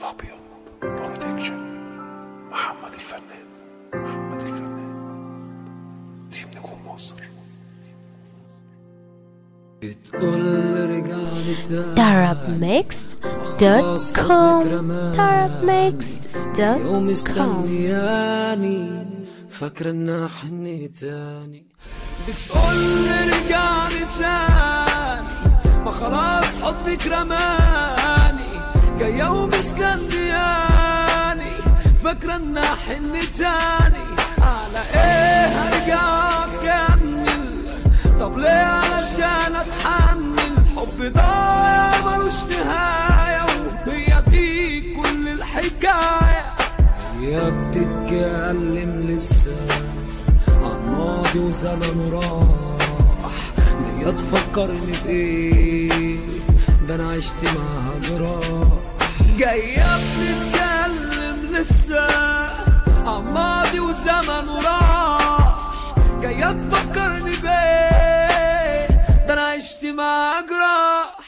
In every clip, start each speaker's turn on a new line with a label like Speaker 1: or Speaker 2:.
Speaker 1: الابيض برودكشن محمد الفنان محمد الفنان تيم نجوم مصر
Speaker 2: بتقول رجعني تاني
Speaker 3: darabmixed.com
Speaker 2: يوم
Speaker 3: darabmixed.com
Speaker 2: مستنياني فاكرة انها حنيتاني بتقول رجعني تاني ما خلاص حضنك رماني جاية ومستنياني فاكرة انها حنيتاني على ايه هرجع اكمل طب ليه علشان اتحمل حب ضايع ملوش نهاية وهي دي كل الحكاية هي بتتكلم لسه عن ماضي وزمن راح جاية تفكرني بإيه ده أنا عشت معاها جراح جاية بتتكلم لسه عن ماضي وزمن راح جاية تفكرني بإيه ده أنا عشت معاها جراح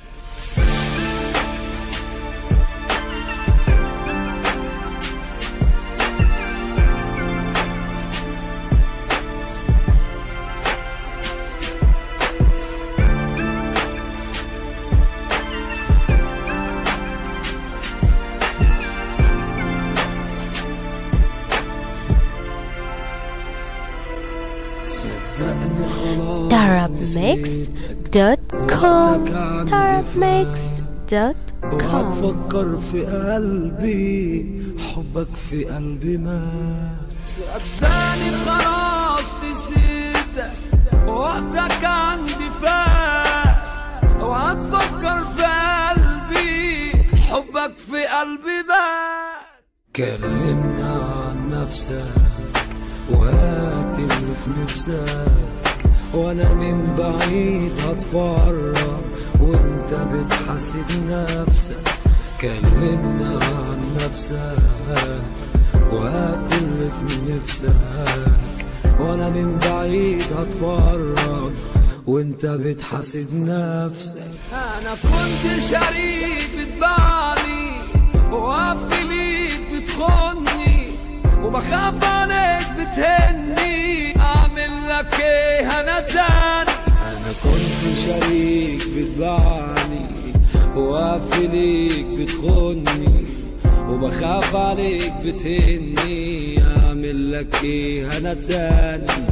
Speaker 2: صدقني خلاص
Speaker 3: darabmixed.com darabmixed.com
Speaker 2: وهتفكر في قلبي حبك في قلبي ما صدقني خلاص نسيتك وقتك عندي فات وهتفكر في قلبي حبك في قلبي بات كلمنا عن نفسك وهات اللي في نفسك وانا من بعيد هتفرج وانت بتحاسب نفسك كلمنا عن نفسك وهات اللي في نفسك وانا من بعيد هتفرج وانت بتحاسب نفسك انا كنت شريك بتبعني وقف ليك بتخني وبخاف عليك بتهني اعمل لك ايه انا تاني انا كنت شريك بتبعني وقف ليك بتخني وبخاف عليك بتهني اعمل لك ايه انا تاني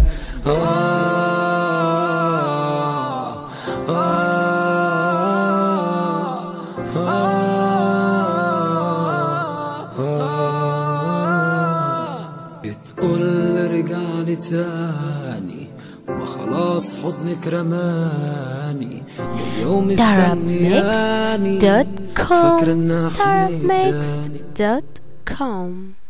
Speaker 2: آه آه آه بتقول رجعني تاني ما خلاص حضنك رماني جاية ومستنياني
Speaker 3: darabmixed.com
Speaker 2: فاكرة انها حنيتاني
Speaker 3: darabmixed.com